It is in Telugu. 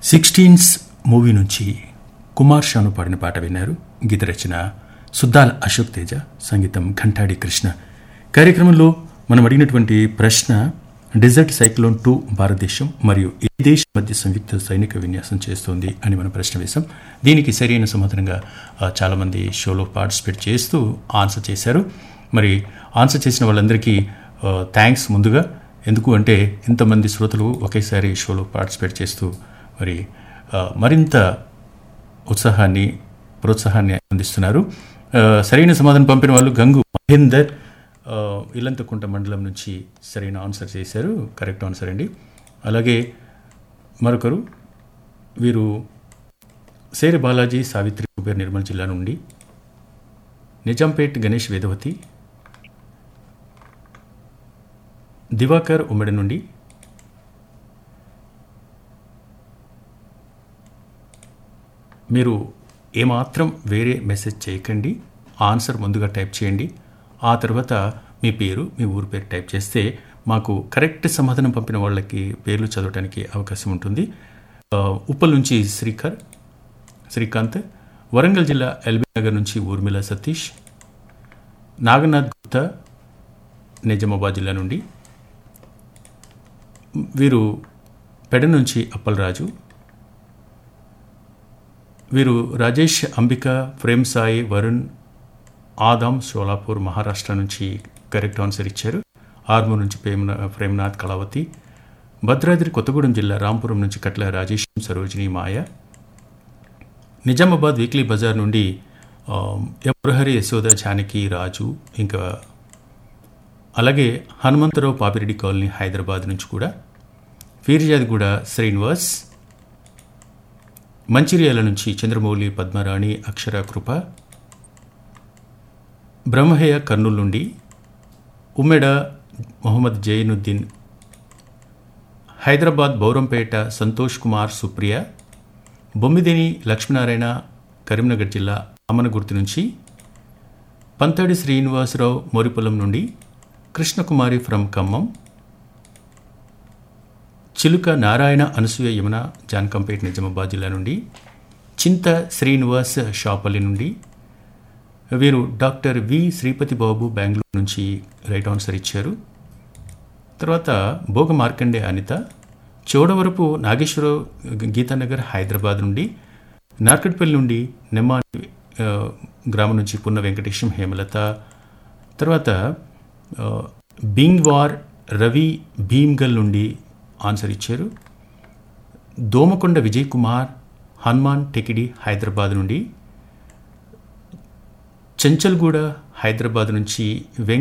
సిక్స్టీన్స్ మూవీ నుంచి కుమార్ షాను పాడిన పాట విన్నారు గీత రచన సుద్దాల అశోక్ తేజ సంగీతం ఘంటాడి కృష్ణ కార్యక్రమంలో మనం అడిగినటువంటి ప్రశ్న డెజర్ట్ సైక్లోన్ టూ భారతదేశం మరియు ఏ దేశం మధ్య సంయుక్త సైనిక విన్యాసం చేస్తోంది అని మనం ప్రశ్న వేశాం దీనికి సరైన సమాధానంగా ఆ, చాలామంది షోలో పార్టిసిపేట్ చేస్తూ ఆన్సర్ చేశారు మరి ఆన్సర్ చేసిన వాళ్ళందరికీ థ్యాంక్స్ ముందుగా ఎందుకు అంటే ఇంతమంది శ్రోతలు ఒకేసారి షోలో పార్టిసిపేట్ చేస్తూ మరి ఆ, మరింత ఉత్సాహాన్ని ప్రోత్సాహాన్ని అందిస్తున్నారు ఆ, సరైన సమాధానం పంపిన వాళ్ళు గంగు మహేందర్ ఆ, ఇల్లంతకుంట మండలం నుంచి సరైన ఆన్సర్ చేశారు కరెక్ట్ ఆన్సర్ అండి అలాగే మరొకరు వీరు సేరి బాలాజీ సావిత్రి కుబేర్ నిర్మల్ జిల్లా నుండి నిజాంపేట్ గణేష్ వేదవతి దివాకర్ ఉమ్మడి నుండి మీరు ఏమాత్రం వేరే మెసేజ్ చేయకండి ఆన్సర్ ముందుగా టైప్ చేయండి ఆ తర్వాత మీ పేరు మీ ఊరు పేరు టైప్ చేస్తే మాకు కరెక్ట్ సమాధానం పంపిన వాళ్ళకి పేర్లు చదవడానికి అవకాశం ఉంటుంది ఆ, ఉప్పల్ నుంచి శ్రీకర్ శ్రీకాంత్ వరంగల్ జిల్లా ఎల్బీ నగర్ నుంచి ఊర్మిళ సతీష్ నాగనాథ్ గుప్తా నిజామాబాద్ జిల్లా నుండి వీరు పెడ నుంచి అప్పలరాజు వీరు రాజేష్ అంబిక ప్రేమ్ సాయి వరుణ్ ఆదాం షోలాపూర్ మహారాష్ట్ర నుంచి కరెక్ట్ ఆన్సర్ ఇచ్చారు ఆర్మూర్ నుంచి ప్రేమ ప్రేమనాథ్ కళావతి భద్రాద్రి కొత్తగూడెం జిల్లా రాంపురం నుంచి కట్ల రాజేష్ సరోజిని మాయ నిజామాబాద్ వీక్లీ బజార్ నుండి ఆ, ఎం మురహరి యశోద జానకి రాజు ఇంకా అలాగే హనుమంతరావు పాపిరెడ్డి కాలనీ హైదరాబాద్ నుంచి కూడా ఫీర్జాదిగూడ శ్రీనివాస్ మంచిర్యాల నుంచి చంద్రమౌళి పద్మరాణి అక్షర కృప బ్రహ్మహయ కర్నూలు నుండి ఉమ్మెడ మొహమ్మద్ జైనుద్దీన్ హైదరాబాద్ బౌరంపేట సంతోష్ కుమార్ సుప్రియ బొమ్మిదేని లక్ష్మీనారాయణ కరీంనగర్ జిల్లా అమనగుర్తి నుంచి పంతాడి శ్రీనివాసరావు మోరిపొలం నుండి కృష్ణకుమారి ఫ్రమ్ ఖమ్మం చిలుక నారాయణ అనసూయ యమున జాన్కంపేట్ నిజామాబాద్ జిల్లా నుండి చింత శ్రీనివాస్ షాపల్లి నుండి వీరు డాక్టర్ వి శ్రీపతి బాబు బెంగళూరు నుంచి రైట్ ఆన్సర్ ఇచ్చారు తర్వాత భోగ మార్కండే అనిత చోడవరపు నాగేశ్వరరావు గీతానగర్ హైదరాబాద్ నుండి నార్కట్పల్లి నుండి నెమ్మాని ఆ, గ్రామం నుంచి పున్న వెంకటేశం హేమలత తర్వాత ఆ, బింగ్వార్ రవి భీమ్గల్ నుండి ఆన్సర్ ఇచ్చారు దోమకొండ విజయ్ కుమార్ హనుమాన్ టెకిడి హైదరాబాద్ నుండి చెంచల్గూడ హైదరాబాద్ నుంచి వెంక